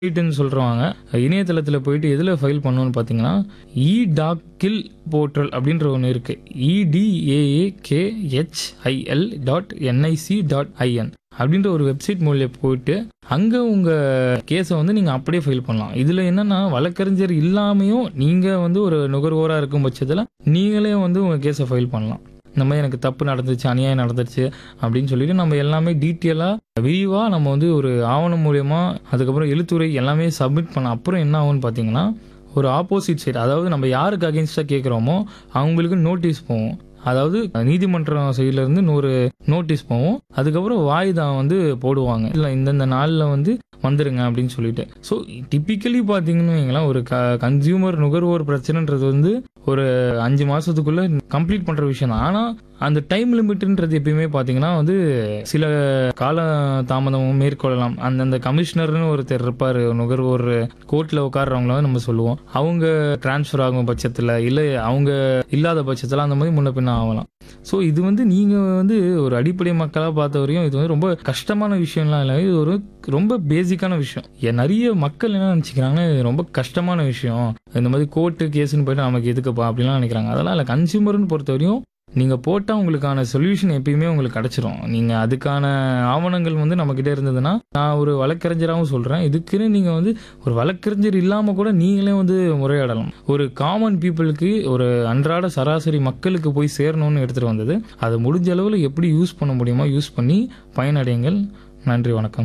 வெப்சைட்டுன்னு சொல்கிறவங்க இணையதளத்தில் போயிட்டு எதில் ஃபைல் பண்ணணும்னு பார்த்தீங்கன்னா இ டாக் கில் போர்ட்டல் அப்படின்ற ஒன்று இருக்குது இடிஏஏகேஹெச்ஐஎல் டாட் என்ஐசி டாட் ஐஎன் அப்படின்ற ஒரு வெப்சைட் மூலியம் போயிட்டு அங்கே உங்கள் கேஸை வந்து நீங்கள் அப்படியே ஃபைல் பண்ணலாம் இதில் என்னென்னா வழக்கறிஞர் இல்லாமையும் நீங்கள் வந்து ஒரு நுகர்வோராக இருக்கும் பட்சத்தில் நீங்களே வந்து உங்கள் கேஸை ஃபைல் பண்ணலாம் இந்த மாதிரி எனக்கு தப்பு நடந்துச்சு அநியாயம் நடந்துச்சு அப்படின்னு சொல்லிட்டு நம்ம எல்லாமே டீட்டெயிலாக விரிவாக நம்ம வந்து ஒரு ஆவணம் மூலயமா அதுக்கப்புறம் எழுத்துரை எல்லாமே சப்மிட் பண்ண அப்புறம் என்ன ஆகும்னு பார்த்தீங்கன்னா ஒரு ஆப்போசிட் சைடு அதாவது நம்ம யாருக்கு அகேன்ஸ்டாக கேட்குறோமோ அவங்களுக்கு நோட்டீஸ் போவோம் அதாவது நீதிமன்றம் சைடுல இருந்து நூறு நோட்டீஸ் போவோம் அதுக்கப்புறம் வாய்தா வந்து போடுவாங்க இல்லை இந்தந்த நாளில் வந்து வந்துருங்க அப்படின்னு சொல்லிட்டு ஸோ டிப்பிக்கலி பார்த்தீங்கன்னு வைங்களேன் ஒரு க கன்சியூமர் நுகர்வோர் பிரச்சனைன்றது வந்து ஒரு அஞ்சு மாதத்துக்குள்ளே கம்ப்ளீட் பண்ணுற விஷயம் தான் ஆனால் அந்த டைம் லிமிட்ன்றது எப்பயுமே பார்த்தீங்கன்னா வந்து சில கால தாமதமும் மேற்கொள்ளலாம் அந்தந்த கமிஷனர்னு ஒருத்தர் இருப்பார் நுகர்வோர் கோர்ட்டில் உட்கார்றவங்கள வந்து நம்ம சொல்லுவோம் அவங்க டிரான்ஸ்ஃபர் ஆகும் பட்சத்தில் இல்லை அவங்க இல்லாத பட்சத்தில் அந்த மாதிரி முன்ன பின்ன ஆகலாம் ஸோ இது வந்து நீங்கள் வந்து ஒரு அடிப்படை மக்களாக பார்த்த வரையும் இது வந்து ரொம்ப கஷ்டமான விஷயம்லாம் இல்லை இது ஒரு ரொம்ப பேசிக்கான விஷயம் ஏன் நிறைய மக்கள் என்ன நினச்சிக்கிறாங்கன்னா இது ரொம்ப கஷ்டமான விஷயம் இந்த மாதிரி கோர்ட்டு கேஸ்னு போயிட்டு நமக்கு எதுக்குப்பா அப்படிலாம் நினைக்கிறாங்க அதெல்லாம் இல்லை கன்சியூமர்னு பொறுத்த வரையும் நீங்கள் போட்டால் உங்களுக்கான சொல்யூஷன் எப்பயுமே உங்களுக்கு கிடச்சிரும் நீங்கள் அதுக்கான ஆவணங்கள் வந்து நம்மக்கிட்ட இருந்ததுன்னா நான் ஒரு வழக்கறிஞராகவும் சொல்கிறேன் இதுக்குன்னு நீங்கள் வந்து ஒரு வழக்கறிஞர் இல்லாமல் கூட நீங்களே வந்து முறையாடலாம் ஒரு காமன் பீப்புளுக்கு ஒரு அன்றாட சராசரி மக்களுக்கு போய் சேரணும்னு எடுத்துகிட்டு வந்தது அதை முடிஞ்ச அளவில் எப்படி யூஸ் பண்ண முடியுமோ யூஸ் பண்ணி பயனடையுங்கள் நன்றி வணக்கம்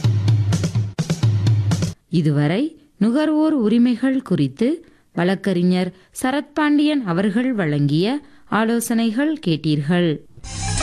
இதுவரை நுகர்வோர் உரிமைகள் குறித்து வழக்கறிஞர் சரத்பாண்டியன் அவர்கள் வழங்கிய ஆலோசனைகள் கேட்டீர்கள்